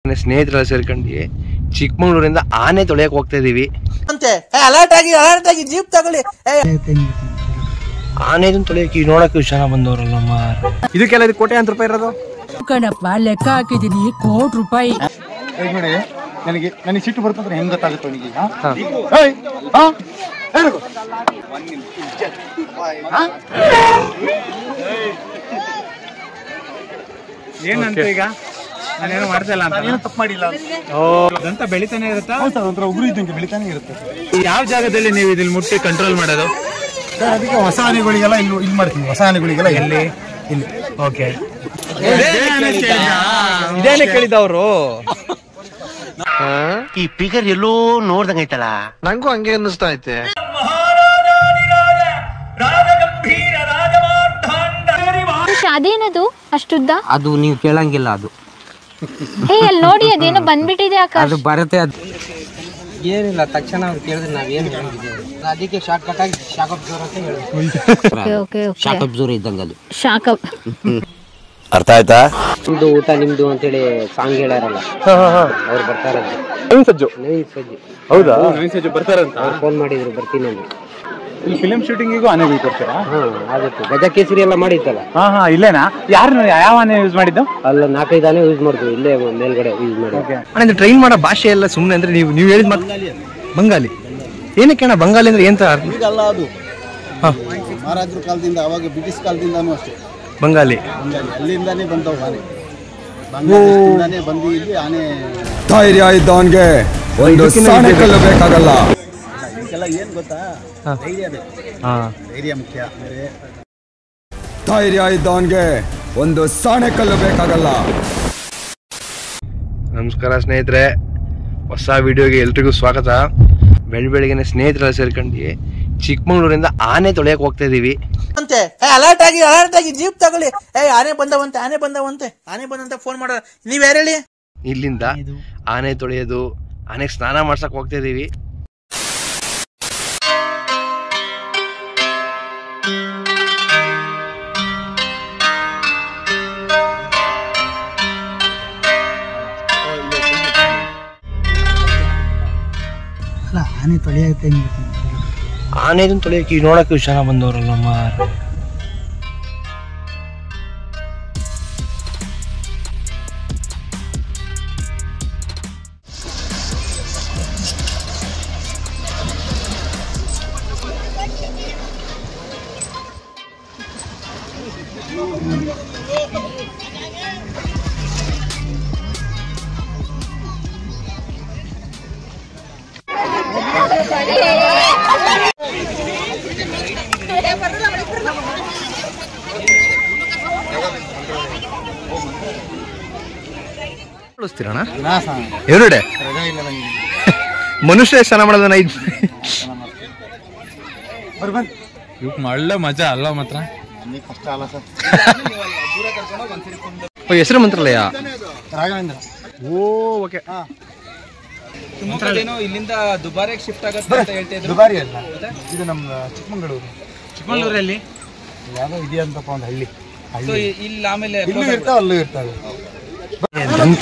ಸ್ನೇಹಿತರೆಲ್ಲ ಸೇರ್ಕೊಂಡು ಚಿಕ್ಕಮಂಗ್ಳೂರಿಂದ ಆನೆ ತೊಳೆಯಕ್ ಹೋಗ್ತಾ ಇದೀವಿ ಅಂತೆ ಅಲರ್ಟ್ ಆಗಿ ಅಲರ್ಟ್ ಆಗಿ ಜೀಪ್ ತಗೊಳ್ಳಿ ಏ, ಆನೆ ತೊಳೆಯಕ್ಕೆ ನೋಡಕ್ಕೆ ಇಷ್ಟ್ ಜನ ಬಂದವರಲ್ಲ ಮಾರ್ ಇದಕ್ಕೆಲ್ಲ ಇದು ಕೋಟೆ ಅಂತ ರೂಪಾಯಿ ಇರೋದು ಕಣಪ್ಪ ಲೆಕ್ಕ ಹಾಕಿದೀನಿ ಕೋಟಿ ರೂಪಾಯಿ ಈಗ ನೋಡಿ ನನಗೆ ನನಗೆ ಸಿಟ್ಟು ಬರ್ತಂದ್ರೆ ಹೆಂಗ್ ಗೊತ್ತಾಗುತ್ತೆ ಅವನಿಗೆ ಏಯ್ ಹಾ ಹೇಳು ಹಾ? ಏನಂತ ಈಗ ನಾನೇನು ಮಾಡ್ತಾ ಇಲ್ಲ ಅಂತ ಏನು ತಪ್ಪು ಮಾಡಿಲ್ಲ ದಂತ ಬೆಳಿತಾನೆ ಇರುತ್ತಾ ಹೌದು ಸರ್ ಒಂಥರ ಉಗುರು ಇದ್ದಂಗೆ ಬೆಳಿತಾನೆ ಇರುತ್ತೆ ಯಾವ ಜಾಗದಲ್ಲಿ ನೀವು ಇದಿಲ್ಲಿ ಮುಟ್ಟಿ ಕಂಟ್ರೋಲ್ ಮಾಡೋದು ಸರ್, ಅದಕ್ಕೆ ಹೊಸ ಆನೆಗಳಿಗೆಲ್ಲ ಇಲ್ಲಿ ಇಲ್ಲಿ ಮಾಡ್ತೀನಿ ಹೊಸ ಆನೆಗಳಿಗೆಲ್ಲ ಎಲ್ಲಿ ಇಲ್ಲಿ ಓಕೆ ಇದೇನೆ ಕೇಳಿದ ಅವರು ಈ ಫಿಗರ್ ಎಲ್ಲೋ ನೋಡ್ದಂಗೈತಲ್ಲ ನಂಗೂ ಹಂಗೆ ಅನ್ನಿಸ್ತಾ ಐತೆ ಅದೇನದು ಅಷ್ಟುದ್ದ ಅದು ನೀವು ಕೇಳಂಗಿಲ್ಲ ಅದು ಏ ಅಲ್ಲಿ ನೋಡಿ ಅದೇನೋ ಬಂದ್ಬಿಟ್ಟಿದೆ ಆಕಾಶ್ ಅದು ಬರುತ್ತೆ ಅದು ಏನಿಲ್ಲ ತಕ್ಷಣ ಅವ್ರು ಕೇಳಿದ್ರೆ ನಾವೇನು ಹೇಳಂಗಿದ್ದೇವೆ ಅದಕ್ಕೆ ಶಾರ್ಟ್ ಕಟ್ ಆಗಿ ಶಾಕ್ ಅಬ್ಸೂರ್ ಅಂತ ಹೇಳೋದು ಓಕೆ ಓಕೆ ಶಾಕ್ ಅಬ್ಸೂರ್ ಇದ್ದಂಗೆ ಅದು ಶಾಕಪ್ ಅರ್ಥ ಆಯ್ತಾ ನಿಮ್ದು ಊಟ ನಿಮ್ದು ಅಂತೇಳಿ ಸಾಂಗ್ ಹೇಳ್ಯಾರಲ್ಲ ಅವ್ರು ಬರ್ತಾರಂತೆ ಸಜ್ಜು ನವೀನ್ ಸಜ್ಜಿ ಹೌದಾ ಬರ್ತಾರಂತ ಅವ್ರು ಫೋನ್ ಮಾಡಿದ್ರು ಬರ್ತೀನಿ ಅಂದ್ರು ಈ ಫಿಲಿಂ ಶೂಟಿಂಗಿಗೂ ಆನೆಗಳು ಕೊಡ್ತೀರಾ ಹಾ ಆಗುತ್ತೆ ಗಜ ಕೇಸರಿ ಎಲ್ಲ ಮಾಡಿತ್ತಲ್ಲ ಹಾ ಹಾ ಇಲ್ಲೇನಾ ಯಾರು ಯಾವ ಆನೆ ಯೂಸ್ ಮಾಡಿದ್ದು ಅಲ್ಲ ನಾಲ್ಕೈದು ಆನೆ ಯೂಸ್ ಮಾಡ್ತೀವಿ ಇಲ್ಲೇ ಮೇಲ್ಗಡೆ ಯೂಸ್ ಮಾಡಿ ಅಣ್ಣ ಟ್ರೈನ್ ಮಾಡೋ ಭಾಷೆ ಎಲ್ಲ ಸುಮ್ಮನೆ ಅಂದ್ರೆ ನೀವು ನೀವು ಹೇಳಿದ ಮಾತು ಬಂಗಾಲಿ ಏನಕ್ಕೆ ಅಣ್ಣ ಬಂಗಾಲಿ ಅಂದ್ರೆ ಎಂತ ಅರ್ಥ? ಈಗಲ್ಲ ಅದು ಹಾ. ಮಹಾರಾಜರ ಕಾಲದಿಂದ ಅವಾಗ ಬ್ರಿಟಿಷ್ ಕಾಲದಿಂದಾನು ಅಷ್ಟೇ ಬಂಗಾಲಿ ಬಂಗಾಳಿ ಅಲ್ಲಿಂದಾನೇ ಬಂದವು ಆನೆ ಬಾಂಗ್ಲಾದೇಶದಿಂದಾನೇ ಬಂದು ಇಲ್ಲಿ ಆನೆ ಧೈರ್ಯ ಇದ್ದವನ್ಗೆ ಒಂದು ಸಾಣೆ ಕಲ್ಲು ಬೇಕಾಗಲ್ಲ ಇದಕ್ಕೆಲ್ಲ ಏನ್ ಗೊತ್ತಾ ಧೈರ್ಯ ಬೇಕು ಹಾ ಧೈರ್ಯ ಮುಖ್ಯ ಅಂದ್ರೆ ಧೈರ್ಯ ಇದ್ದವನ್ಗೆ ಒಂದು ಸಾಣೆ ಕಲ್ಲು ಬೇಕಾಗಲ್ಲ ನಮಸ್ಕಾರ ಸ್ನೇಹಿತರೆ ಹೊಸ ವಿಡಿಯೋಗೆ ಎಲ್ರಿಗೂ ಸ್ವಾಗತ ಬೆಳ್ ಬೆಳಿಗ್ಗೆ ಸ್ನೇಹಿತರೆಲ್ಲ ಸೇರ್ಕೊಂಡು ಚಿಕ್ಕಮಂಗ್ಳೂರಿಂದ ಆನೆ ತೊಳೆಯಕ್ ಹೋಗ್ತಾ ಇದೀವಿ ಅಂತೆ ಅಲರ್ಟ್ ಆಗಿ ಅಲರ್ಟ್ ಆಗಿ ಜೀಪ್ ತಗೊಳ್ಳಿ ಏ ಆನೆ ಬಂದವಂತೆ ಆನೆ ಬಂದವಂತೆ ಆನೆ ಬಂದಂತ ಫೋನ್ ಮಾಡೋ ನೀವ್ ಯಾರು ಹೇಳಿ ಇಲ್ಲಿಂದ ಆನೆ ತೊಳೆಯೋದು ಆನೆಗೆ ಸ್ನಾನ ಮಾಡ್ಸಕ್ ಹೋಗ್ತಾ ಇದೀವಿ ಅಲ್ಲ ಆನೆ ತೊಳೆಯುತ್ತೆ ಆನೆ ತೊಳೆಯಕ್ಕೆ ನೋಡಕ್ಕೆ ಇಷ್ಟ್ ಜನ ಬಂದವರಲ್ಲ ಮಾರ್ ಕಳಿಸ್ತೀರಣ್ಣ ಎರಡೆ ಮನುಷ್ಯ ಎಷ್ಟ್ ಸ್ನಾನ ಮಾಡೋದನ್ನ ಐದು ಇವಕ್ಕೆ ಒಳ್ಳೆ ಮಜಾ ಅಲ್ಲ ಮಾತ್ರ ನಮಗೆ ಕಷ್ಟ ಅಲ್ಲ ಸರ್ ಹೆಸರು ಮಂತ್ರಾಲಯ ರಾಘವೇಂದ್ರ ಓ ಓಕೆ ಇಲ್ಲಿಂದ ದುಬಾರಿಗೆ ಶಿಫ್ಟ್ ಆಗುತ್ತೆ ಅಂತ ಹೇಳ್ತಿದ್ರು ದುಬಾರಿ ಅಲ್ಲ ಇದು ನಮ್ಮ ಚಿಕ್ಕಮಗಳೂರು ಚಿಕ್ಕಮಂಗ್ಳೂರಲ್ಲಿ ಯಾವುದೋ ಇದೆಯಂತಪ್ಪ ಒಂದು ಹಳ್ಳಿ ಸೊ ಇಲ್ಲಿ ಆಮೇಲೆ ಇಲ್ಲೂ ಇರ್ತಾವೆ ಅಲ್ಲೂ ಇರ್ತಾವೆ ದಂತ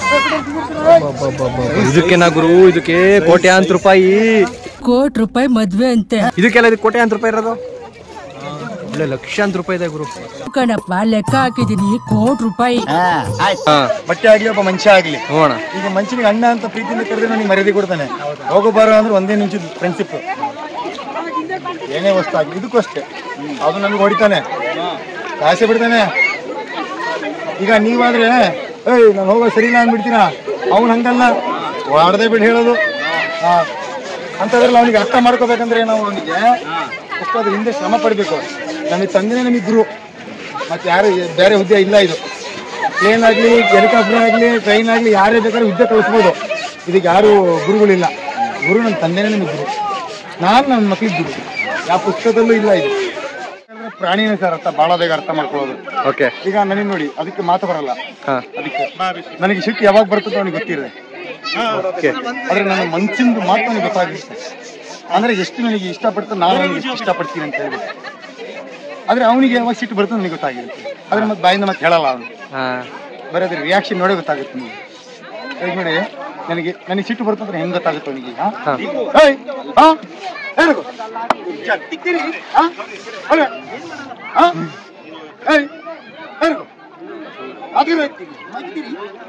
ಇದಕ್ಕೆನಾ ಗುರು ಇದಕ್ಕೆ ಕೋಟ್ಯಾಂತರ ರೂಪಾಯಿ ಕೋಟಿ ರೂಪಾಯಿ ಮದ್ವೆ ಅಂತೆ ಇದಕ್ಕೆಲ್ಲ ಇದು ಕೋಟ್ಯಾಂತರ ರೂಪಾಯಿ ಇರೋದು ಒಳ್ಳೆ ಲಕ್ಷಾಂತರ ರೂಪಾಯಿ ಇದೆ ಗುರು ಕಣಪ್ಪ ಲೆಕ್ಕ ಹಾಕಿದೀನಿ ಕೋಟಿ ರೂಪಾಯಿ ಹಾ ಬಟ್ಟೆ ಆಗ್ಲಿ ಒಬ್ಬ ಮನುಷ್ಯ ಆಗ್ಲಿ ಹೋಗೋಣ ಈಗ ಮನುಷ್ಯನಿಗೆ ಅಣ್ಣ ಅಂತ ಪ್ರೀತಿಯಿಂದ ಕರೆದ್ರೆ ನನಗೆ ಮರ್ಯಾದೆ ಕೊಡ್ತಾನೆ ಹೋಗಬಾರ ಅಂದ್ರೆ ಒಂದೇ ನಿಮಿಷದ ಫ್ರೆಂಡ್ಶಿಪ್ ಏನೇ ವಸ್ತು ಆಗ್ಲಿ ಇದಕ್ಕೂ ಅಷ್ಟೇ ಅದು ನನಗೆ ಹೊಡಿತಾನೆ ಕಾಸೆ ಬಿಡ್ತಾನೆ ಈಗ ನೀವಾದ್ರೆ ಏಯ್ ನಾನು ಹೋಗೋ ಸರಿ ಇಲ್ಲ ಅಂದ್ಬಿಡ್ತೀರಾ ಅವ್ನು ಹಂಗಲ್ಲ ಹೊಡೆದೇ ಬಿಟ್ಟು ಹೇಳೋದು ಹಾ ಅಂತದ್ರಲ್ಲಿ ಅವನಿಗೆ ಅರ್ಥ ಮಾಡ್ಕೋಬೇಕಂದ್ರೆ ನಾವು ಅವನಿಗೆ ಫಸ್ಟ್ ಅದ್ರ ಹಿಂದೆ ಶ್ರಮ ಪಡಬೇಕು ನಮಗೆ ತಂದೆನೇ ನಮಗೆ ಗುರು ಮತ್ತೆ ಯಾರು ಬೇರೆ ಹುದ್ದೆ ಇಲ್ಲ ಇದು ಪ್ಲೇನ್ ಆಗಲಿ ಹೆಲಿಕಾಪ್ಟರ್ ಆಗಲಿ ಟ್ರೈನ್ ಆಗಲಿ ಯಾರೇ ಬೇಕಾದ್ರೂ ಹುದ್ದೆ ಕಳಿಸ್ಬೋದು ಇದಕ್ಕೆ ಯಾರು ಗುರುಗಳಿಲ್ಲ ಗುರು ನನ್ನ ತಂದೆನೇ ನಮಗೆ ಗುರು ನಾನು ನನ್ನ ಮಕ್ಳಿಗೆ ಗುರು ಯಾವ ಪುಸ್ತಕದಲ್ಲೂ ಇಲ್ಲ ಇದು ಯಾಕಂದ್ರೆ ಪ್ರಾಣಿನೇ ಸರ್ ಅರ್ಥ ಭಾಳ ಬೇಗ ಅರ್ಥ ಮಾಡ್ಕೊಳ್ಳೋದು ಓಕೆ ಈಗ ನನಗೆ ನೋಡಿ ಅದಕ್ಕೆ ಮಾತು ಬರಲ್ಲ ಹಾ ಅದಕ್ಕೆ ನನಗೆ ಸಿಟ್ಟು ಯಾವಾಗ ಬರ್ತದೆ ಅವನಿಗೆ ಗೊತ್ತಿರದೆ ಆದ್ರೆ ನನ್ನ ಮನ್ಸಿಂದು ಮಾತು ನನಗೆ ಗೊತ್ತಾಗುತ್ತೆ ಅಂದ್ರೆ ಎಷ್ಟು ನನಗೆ ಇಷ್ಟಪಡ್ತು ನಾನು ಅವನಿಗೆ ಎಷ್ಟು ಇಷ್ಟಪಡ್ತೀನಿ ಅಂತ ಹೇಳ್ಬಿಟ್ಟು ಆದ್ರೆ ಅವನಿಗೆ ಯಾವಾಗ ಸಿಟ್ಟು ಬರ್ತದೆ ನನಗೆ ಗೊತ್ತಾಗಿರುತ್ತೆ ಆದ್ರೆ ಮತ್ತೆ ಬಾಯಿಂದ ಮತ್ತೆ ಹೇಳಲ್ಲ ಅವನು ಹಾ ಬರೀ ಅದ್ರ ರಿಯಾಕ್ಷನ್ ನೋಡೇ ಗೊತ್ತಾಗುತ್ತೆ ನಿಮಗೆ ಈಗ ನೋಡಿ ನನಗೆ ನನಗೆ ಸಿಟ್ಟು ಬರ್ತಂದ್ರೆ ಹೆಂಗ್ ಗೊತ್ತಾಗುತ್ತೆ ಅವನಿಗೆ ಈಗ ಏಯ್, ಹಾ? ಹೇಳ್ಬೇಕು. ಜಗ್ತಿದ್ದೀರಿ? ಹಾ? ಅಲ್ಲ? ಹಾ? ಏಯ್, ಹೇಳ್ಬೇಕು. ಅದಿರು ಎತ್ತೀರಿ, ಮಗ್ತೀರಿ.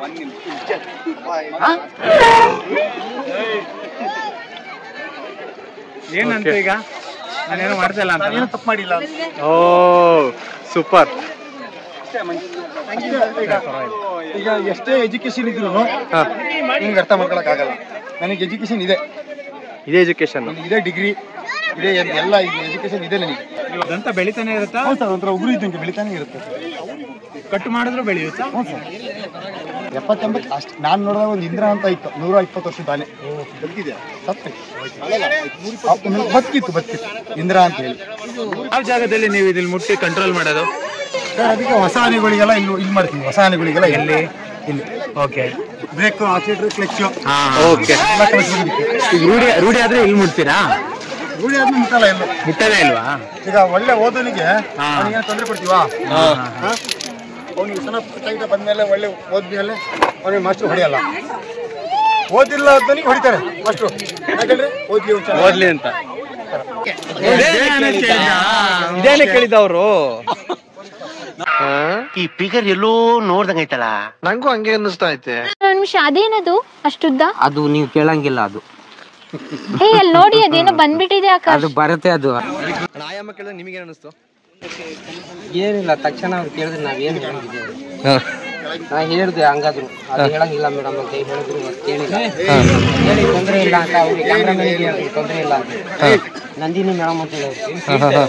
ಹಾ? ಏನಂತ ಈಗ ನಾನೇನು ಮಾಡ್ತಿಲ್ಲ ಅಂತ ನಾನೇನು ತಪ್ಪು ಮಾಡಿಲ್ಲ ಅಂತ. ಓ ಸೂಪರ್ ಈಗ ಈಗ ಎಷ್ಟೇ ಎಜುಕೇಶನ್ ಇದ್ರು ನಿಮ್ಗೆ ಅರ್ಥ ಮಾಡ್ಕೊಳಕ್ ಆಗಲ್ಲ ನನಗೆ ಎಜುಕೇಶನ್ ಇದೆ ಇದೇ ಎಜುಕೇಶನ್ ನನಗೆ ಇದೆ ಡಿಗ್ರಿ ಇದೆ ಎಲ್- ಎಲ್ಲ ಎಜುಕೇಶನ್ ಇದೆ ನನಗೆ ದಂತ ಬೆಳಿತಾನೆ ಇರುತ್ತಾ ಹೌದು ಸರ್ ಒಂಥರ ಉಗುರು ಇದ್ದಂಗೆ ಬೆಳಿತಾನೆ ಇರುತ್ತೆ ಕಟ್ ಮಾಡಿದ್ರು ಬೆಳೆಯುತ್ತಾ ಹ್ಞೂ ಸರ್ ಎಪ್ಪತ್ತೆಂಬತ್ತು ಅಷ್ಟು ನಾನು ನೋಡಿದಾಗ ಒಂದು ಇಂದ್ರ ಅಂತ ಇತ್ತು ನೂರ ಇಪ್ಪತ್ತು ವರ್ಷದ ಆನೆ ಬದುಕಿದೆ ಸತ್ತು ಬದುಕಿತ್ತು ಬದುಕಿತ್ತು ಇಂದ್ರ ಅಂತ ಹೇಳಿ ಯಾವ ಜಾಗದಲ್ಲಿ ನೀವು ಇದನ್ನ ಮುಟ್ಟಿ ಕಂಟ್ರೋಲ್ ಮಾಡೋದು ಸರ್ ಅದಕ್ಕೆ ಹೊಸ ಆನೆಗಳಿಗೆಲ್ಲ ಇಲ್ಲಿ ಇಲ್ಲಿ ಮಾಡ್ತೀವಿ ಹೊಸ ಆನೆಗಳಿಗೆಲ್ಲ ಎಲ್ಲಿ ಇಲ್ಲಿ okay brake accelerator clutch okay ಎಲ್ಲ ಕಳಿಸ್ಬಿಟ್ಟಿದ್ವಿ ಈಗ ರೂಢಿ ರೂಢಿ ಆದ್ರೆ ಇಲ್ಲಿ ಮುಟ್ತೀರಾ ರೂಢಿ ಆದ್ಮೇಲೆ ಮುಟ್ಟಲ್ಲ ಎಲ್ಲೂ ಮುಟ್ಟದೇ ಇಲ್ವಾ ಈಗ ಒಳ್ಳೆ ಓದೋನಿಗೆ ಅವನಿಗೆ ತೊಂದರೆ ಕೊಡ್ತೀವಾ ಅವನಿಗೆ ಸಣ್ಣ ಟೈಟ್ ಬಂದ್ಮೇಲೆ ಒಳ್ಳೆ ಓದ್ಮೇಲೆ ಅವನಿಗೆ ಮಾಸ್ಟರ್ ಹೊಡೆಯಲ್ಲ ಓದಿಲ್ಲ ಅಂತನಿಗೆ ಹೊಡಿತಾರೆ ಮಾಸ್ಟ್ರು ಯಾಕಂದ್ರೆ ಓದ್ಲಿ ಒಂದ್ ಚೆನ್ನಾಗಿ. ಓದ್ಲಿ ಅಂತ ಇದೇನೆ ಕೇಳಿದ ಅವರು ಈ ಫಿಗರ್ ಎಲ್ಲೋ ನೋಡ್ದಂಗೈತಲ್ಲ ನಂಗೂ ಹಂಗೆ ಅನ್ನಿಸ್ತಾ ಐತೆ ಒಂದ್ ನಿಮಿಷ ಅದೇನದು ಅಷ್ಟುದ್ದ ಅದು ನೀವು ಕೇಳಂಗಿಲ್ಲ ಅದು ಹೇ ಅಲ್ಲಿ ನೋಡಿ ಅದೇನೋ ಬಂದ್ಬಿಟ್ಟಿದೆ ಆಕಾಶ್ ಅದು ಬರುತ್ತೆ ಅದು ಆಯಾಮ ಕೇಳಿದ್ರೆ ನಿಮಗೆ ಅನಿಸ್ತು ಏನಿಲ್ಲ ತಕ್ಷಣ ಅವ್ರು ಕೇಳಿದ್ರೆ ನಾವೇನು ಹೇಳಂಗಿದ್ದೇವೆ ನಾ ಹೇಳಿದೆ ಹಂಗಾದ್ರು ಅದು ಹೇಳಂಗಿಲ್ಲ ಮೇಡಮ್ ಅಂತ ಹೇಳಿದ್ರು ಅದು ಕೇಳಿಲ್ಲ ಹೇಳಿ ತೊಂದರೆ ಇಲ್ಲ ಅಂತ ಅವ್ರಿಗೆ ಕ್ಯಾಮ್ರಾಮನ್ಗೆ ಹೇಳಿ ತೊಂದರೆ ಇಲ್ಲ ಅಂತ ನಂದಿನಿ ಮೇಡಮ್ ಅಂತ ಹೇಳಿ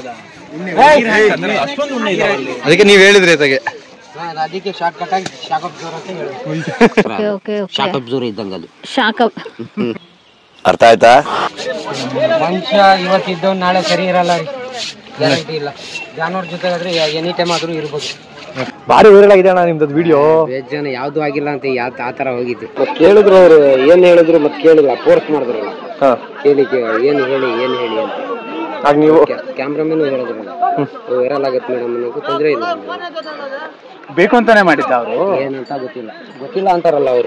ಅದಕ್ಕೆ ನೀವು ಹೇಳಿದ್ರಿ ಆತಗೆ ನಾನು ಅದಕ್ಕೆ ಶಾರ್ಟ್ ಕಟ್ ಆಗಿ ಶಾಕ್ ಅಬ್ಸೂರ್ ಅಂತ ಹೇಳಿದೆ ಓಕೆ ಓಕೆ ಶಾಕ್ ಅಬ್ಸೂರ್ ಇದ್ದಂಗೆ ಅದು ಶಾಕಪ್ ಅರ್ಥ ಆಯ್ತಾ ಮನುಷ್ಯ ಇವತ್ತಿದ್ದವ್ ನಾಳೆ ಸರಿ ಇರಲ್ಲ ರೀ ಗ್ಯಾರಂಟಿ ಇಲ್ಲ ಜಾನವ್ರ ಜೊತೆ ಆದ್ರೆ ಎನಿ ಟೈಮ್ ಆದ್ರೂ ಇರ್ಬೋದು ಭಾರಿ ವೈರಲ್ ಆಗಿದೆ ಅಣ್ಣ ನಿಮ್ದು ವಿಡಿಯೋ ವೆಜ್ ಜನ ಯಾವ್ದು ಆಗಿಲ್ಲ ಅಂತ ಯಾ ಆ ತರ ಹೋಗಿದ್ದೆ ಮತ್ತೆ ಕೇಳಿದ್ರು ಅವ್ರು ಏನ್ ಹೇಳಿದ್ರು ಮತ್ತೆ ಕೇಳಿಲ್ಲ ಫೋರ್ಸ್ ಮಾಡಿದ್ರಲ್ಲ ಕೇಳಿ ಕೇ- ಏನ್ ಹೇಳಿ ಏನ್ ಹೇಳಿ ಅಂತ ಆಗ ನೀವು ಕ್ಯಾಮ್ರಾಮನ್ ಹೇಳಿದ್ರಲ್ಲ ವೈರಲ್ ಆಗತ್ತೆ ಮೇಡಮ್ ಅನ್ನೋದು ತೊಂದ್ರೆ ಇಲ್ಲ ಬೇಕು ಅಂತಾನೆ ಮಾಡಿದ್ದ ಅವರು ಏನಂತ ಗೊತ್ತಿಲ್ಲ ಗೊತ್ತಿಲ್ಲ ಅಂತಾರಲ್ಲ ಅವರು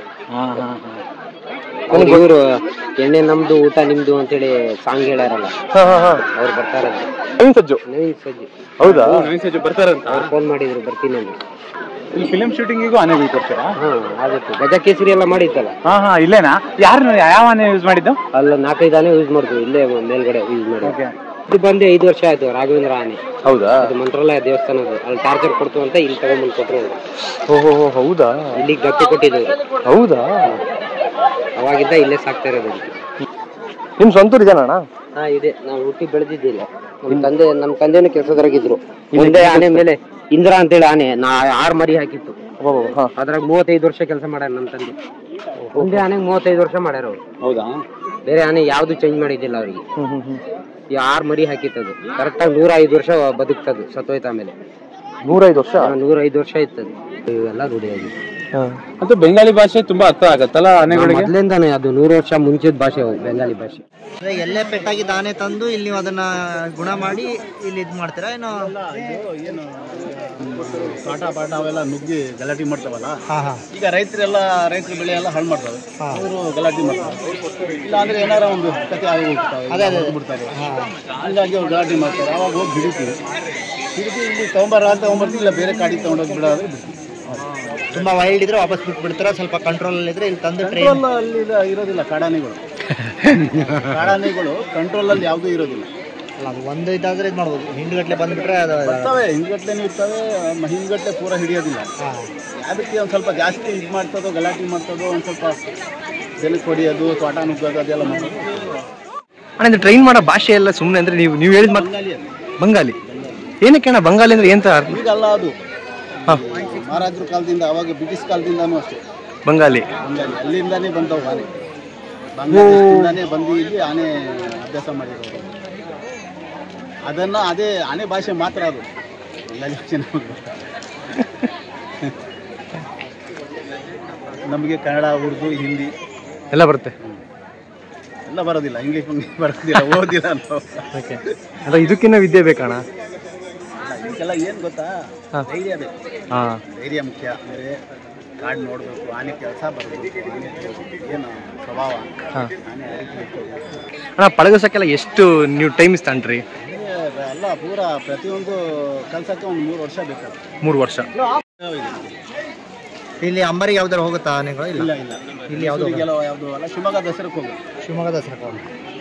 ಇವರು ಎಣ್ಣೆ ನಮ್ದು ಊಟ ನಿಮ್ದು ಅಂತೇಳಿ ಸಾಂಗ್ ಹೇಳ್ಯಾರಲ್ಲ ಅವ್ರು ಬರ್ತಾರಂತೆ ನವೀನ್ ಸಜ್ಜು ನವೀನ್ ಸಜ್ಜಿ ಹೌದಾ ಬರ್ತಾರಂತ ಅವ್ರು ಫೋನ್ ಮಾಡಿದ್ರು ಬರ್ತೀನಿ ಅಂತ ಈ ಫಿಲಿಂ ಶೂಟಿಂಗಿಗೂ ಆನೆ ಬೇಕು ಕೊಡ್ತೀರಾ ಹಾ ಆಗುತ್ತೆ ಗಜ ಕೇಸರಿ ಎಲ್ಲ ಮಾಡಿತ್ತಲ್ಲ ಹಾ ಹಾ ಇಲ್ಲೇನಾ ಯಾರು ಯಾವ ಆನೆ ಯೂಸ್ ಮಾಡಿದ್ದು ಅಲ್ಲ ನಾಲ್ಕೈದು ಆನೆ ಯೂಸ್ ಮಾಡ್ತೀವಿ ಇಲ್ಲೇ ಮೇಲ್ಗಡೆ ಯೂಸ್ ಮಾಡಿ ಇದು ಬಂದು ಐದು ವರ್ಷ ಆಯ್ತು ರಾಘವೇಂದ್ರ ಆನೆ ಹೌದಾ ಅದು ಮಂತ್ರಾಲಯ ದೇವಸ್ಥಾನದ್ದು ಅಲ್ಲಿ ಟಾರ್ಚರ್ ಕೊಡ್ತು ಅಂತ ಇಲ್ಲಿ ತಗೊಂಡ್ಬಂದು ಕೊಟ್ರು ಅವ್ರು. ಓಹೋ ಹೌದಾ ಇಲ್ಲಿಗೆ ಗಟ್ಟಿ ಕೊಟ್ಟಿದ್ರು ಹೌದಾ ಅವಾಗಿದ್ದ ಇಲ್ಲೇ ಸಾಕ್ತಾ ಇರೋದು ಅದಕ್ಕೆ. ನಿಮ್ ಸ್ವಂತೂರು ಇದೆನಾ ಅಣ್ಣ ಹಾ ಇದೆ ನಾವು ಹುಟ್ಟಿ ಬೆಳೆದಿದ್ದಿಲ್ಲ ನಮ್ಮ ತಂದೆ ನಮ್ಮ ತಂದೆನೂ ಕೆಲಸದವರಾಗಿದ್ರು ಒಂದೇ ಆನೆ ಮೇಲೆ ಇಂದ್ರ ಅಂತೇಳಿ ಆನೆ ನಾ ಆರು ಮರಿ ಹಾಕಿತ್ತು ಹಾ ಅದ್ರಾಗ ಮೂವತ್ತೈದು ವರ್ಷ ಕೆಲಸ ಮಾಡ್ಯಾರ ನಮ್ಮ ತಂದೆ ಒಂದೇ ಆನೆಗೆ ಮೂವತ್ತೈದು ವರ್ಷ ಮಾಡ್ಯಾರ ಅವ್ರು ಹೌದಾ ಬೇರೆ ಆನೆ ಯಾವ್ದು ಚೇಂಜ್ ಮಾಡಿದ್ದಿಲ್ಲ ಅವ್ರಿಗೆ ಈ ಆರು ಮರಿ ಹಾಕಿತ್ತದು ಕರೆಕ್ಟಾಗಿ ನೂರ ಐದು ವರ್ಷ ಬದುಕ್ತದು ಸತ್ತೋಯ್ತು ಆಮೇಲೆ ನೂರೈದು ವರ್ಷ ನೂರ ಐದು ವರ್ಷ ಇತ್ತದು ಇವೆಲ್ಲ ರೂಢಿಯಾಗಿದೆ ಅದು ಬೆಂಗಾಲಿ ಭಾಷೆ ತುಂಬಾ ಅರ್ಥ ಆಗತ್ತಲ್ಲ ಆನೆಗಳಿಗೆ ಮೊದ್ಲಿಂದಾನೆ ಅದು ನೂರು ವರ್ಷ ಮುಂಚಿದ ಭಾಷೆ ಅವು ಬೆಂಗಾಲಿ ಭಾಷೆ ಎಲ್ಲೇ ಪೆಟ್ಟಾಗಿದ್ದ ಆನೆ ತಂದು ಇಲ್ಲಿ ನೀವು ಅದನ್ನ ಗುಣ ಮಾಡಿ ಇಲ್ಲಿ ಇದು ಮಾಡ್ತೀರಾ ಏನೋ ಕಾಟ ಪಾಟ ಅವೆಲ್ಲ ನುಗ್ಗಿ ಗಲಾಟೆ ಮಾಡ್ತಾವಲ್ಲ ಹಾ ಹಾ ಈಗ ರೈತರೆಲ್ಲ ರೈತರ ಬೆಳೆ ಎಲ್ಲ ಹಾಳು ಮಾಡ್ತಾರೆ ಅವರು ಗಲಾಟೆ ಮಾಡ್ತಾರೆ ಇಲ್ಲ ಅಂದ್ರೆ ಏನಾರ ಒಂದು ಕತೆ ಆಗಿ ಹೋಗ್ತಾವೆ ಬಿಡ್ತಾರೆ ಹಂಗಾಗಿ ಅವ್ರು ಗಲಾಟೆ ಮಾಡ್ತಾರೆ ಅವಾಗ ಹೋಗಿ ಹಿಡಿತೀವಿ ಹಿಡಿದು ಇಲ್ಲಿ ತಗೊಂಬಾರ ಅಂತ ತಗೊಂಬರ್ತೀವಿ ಇಲ್ಲ ಬೇರೆ ಕಾಡಿಗೆ ತಗೊಂಡೋಗಿ ಬಿಡೋದ್ರೆ ಬಿಡ್ತೀವಿ ತುಂಬಾ ವೈಲ್ಡ್ ಇದ್ರೆ ವಾಪಸ್ ಬಿಟ್ಬಿಡ್ತೀರಾ ಸ್ವಲ್ಪ ಕಂಟ್ರೋಲ್ ಅಲ್ಲಿ ಇದ್ರೆ ಇಲ್ಲಿ ತಂದು ಟ್ರೈನ್ ಕಂಟ್ರೋಲ್ ಅಲ್ಲಿ ಇಲ್ಲ- ಇರೋದಿಲ್ಲ ಕಾಡಾನೆಗಳು ಕಾಡಾನೆಗಳು ಕಂಟ್ರೋಲ್ ಅಲ್ಲಿ ಯಾವುದೂ ಇರೋದಿಲ್ಲ ಅಲ್ಲ ಅದು ಒಂದು ಇದಾದ್ರೆ ಇದು ಮಾಡ್ಬೋದು ಹಿಂದ್ಗಟ್ಲೆ ಬಂದ್ಬಿಟ್ರೆ ಅದು ಇರ್ತವೆ ಹಿಂದ್ಗಟ್ಲೆನೂ ಇರ್ತವೆ ಮ- ಹಿಂದ್ಗಟ್ಲೆ ಪೂರ ಹಿಡಿಯೋದಿಲ್ಲ ಅದಕ್ಕೆ ಒಂದು ಸ್ವಲ್ಪ ಜಾಸ್ತಿ ಇದು ಮಾಡ್ತದೋ ಗಲಾಟೆ ಮಾಡ್ತದೋ ಒಂದು ಸ್ವಲ್ಪ ಜನಕ್ಕೆ ಹೊಡಿಯೋದು ತೋಟ ನುಗ್ಗೋದು ಅದೆಲ್ಲ ಮಾಡೋದು ಅಣ್ಣ ಇದು ಟ್ರೈನ್ ಮಾಡೋ ಭಾಷೆ ಎಲ್ಲ ಸುಮ್ಮನೆ ಅಂದ್ರೆ ನೀವು ನೀವು ಹೇಳಿದ ಮಾತು ಬಂಗಾಲಿ ಏನಕ್ಕೆ ಅಣ್ಣ ಬಂಗಾಲಿ ಅಂದ್ರೆ ಎಂತ ಅರ್ಥ? ಈಗಲ್ಲ ಅದು ಮಹಾರಾಜರ ಕಾಲದಿಂದ ಅವಾಗ ಬ್ರಿಟಿಷ್ ಕಾಲದಿಂದನೂ ಅಷ್ಟೇ ಬಂಗಾಲಿ ಹಂಗಾಗಿ ಅಲ್ಲಿಂದಾನೇ ಬಂದವು ಆನೆ ಬಾಂಗ್ಲಾದೇಶದಿಂದಾನೇ ಬಂದು ಇಲ್ಲಿ ಆನೆ ಅಭ್ಯಾಸ ಮಾಡಿರೋದು ಅದನ್ನ ಅದೇ ಆನೆ ಭಾಷೆ ಮಾತ್ರ ಅದು ಬಂಗಾಲಿ ಭಾಷೆ ನಮಗೆ ನಮಗೆ ಕನ್ನಡ ಉರ್ದು ಹಿಂದಿ ಎಲ್ಲ ಬರುತ್ತೆ ಎಲ್ಲ ಬರೋದಿಲ್ಲ ಇಂಗ್ಲೀಷ್ ಇಂಗ್ಲೀಷ್ ಬರೋದಿಲ್ಲ ಓದಿಲ್ಲ ನಾವು ಅಲ್ಲ ಇದಕ್ಕಿನ್ನ ವಿದ್ಯೆ ಬೇಕಣ್ಣ ಇದಕ್ಕೆಲ್ಲ ಏನು ಗೊತ್ತಾ ಹಾ. ಧೈರ್ಯ ಬೇಕು ಹಾ ಧೈರ್ಯ ಮುಖ್ಯ ಅಂದರೆ ಕಾಡು ನೋಡಬೇಕು ಆನೆ ಕೆಲಸ ಬರಬೇಕು ಆನೆ ಏನು ಸ್ವಭಾವ ಹಾಂ ಆನೆ ಅದಕ್ಕೆ ಇಟ್ಕೋಬೇಕು. ಅಣ್ಣ ಪಳಗಿಸೋಕ್ಕೆಲ್ಲ ಎಷ್ಟು ನೀವು ಟೈಮ್ ಇಸ್ತಾನ್ರಿ ಅಂದ್ರೆ ಎಲ್ಲ ಪೂರ ಪ್ರತಿಯೊಂದು ಕೆಲಸಕ್ಕೆ ಒಂದು ಮೂರು ವರ್ಷ ಬೇಕಾಗುತ್ತೆ ಮೂರು ವರ್ಷ ಇಲ್ಲಿ ಅಂಬರಿಗೆ ಯಾವ್ದಾರು ಹೋಗುತ್ತಾ ಆನೆಗಳು ಇಲ್ಲ ಇಲ್ಲ ಇಲ್ಲ ಇಲ್ಲಿ ಯಾವ್ದು ಮೈಸೂರಿಗೆಲ್ಲ ಯಾವುದು ಅಲ್ಲ ಶಿವಮೊಗ್ಗ ದಸರಕ್ಕೆ ಹೋಗುತ್ತೆ ಶಿವಮೊಗ್ಗ ದಸರಾ